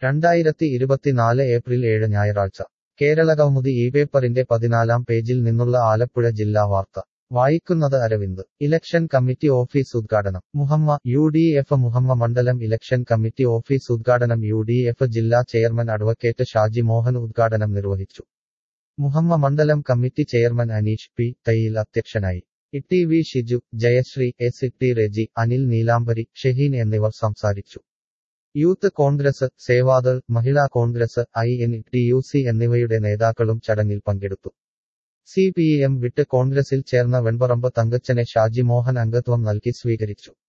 രണ്ടായിരത്തി ഇരുപത്തിനാല് ഏപ്രിൽ ഏഴ് ഞായറാഴ്ച കേരളകൗമുദി ഈ പേപ്പറിന്റെ പതിനാലാം പേജിൽ നിന്നുള്ള ആലപ്പുഴ ജില്ലാ വാർത്ത വായിക്കുന്നത് അരവിന്ദ് ഇലക്ഷൻ കമ്മിറ്റി ഓഫീസ് ഉദ്ഘാടനം Muhamma U D F Muhamma മണ്ഡലം ഇലക്ഷൻ കമ്മിറ്റി ഓഫീസ് ഉദ്ഘാടനം യു ഡി എഫ് ജില്ലാ ചെയർമാൻ അഡ്വക്കേറ്റ് ഷാജി മോഹൻ ഉദ്ഘാടനം നിർവഹിച്ചു മുഹമ്മ മണ്ഡലം committee chairman Aneesh P Thayyil അധ്യക്ഷനായി E V Shiju Jayasree S T Reji Anil Neelambari Shaheen എന്നിവർ സംസാരിച്ചു youth Congress Sevadal Mahila Congress I N T U C എന്നിവയുടെ നേതാക്കളും ചടങ്ങിൽ പങ്കെടുത്തു സി പി എം വിട്ട് കോൺഗ്രസിൽ ചേർന്ന വെൺപറമ്പ് തങ്കച്ചനെ ഷാജി മോഹൻ അംഗത്വം നൽകി സ്വീകരിച്ചു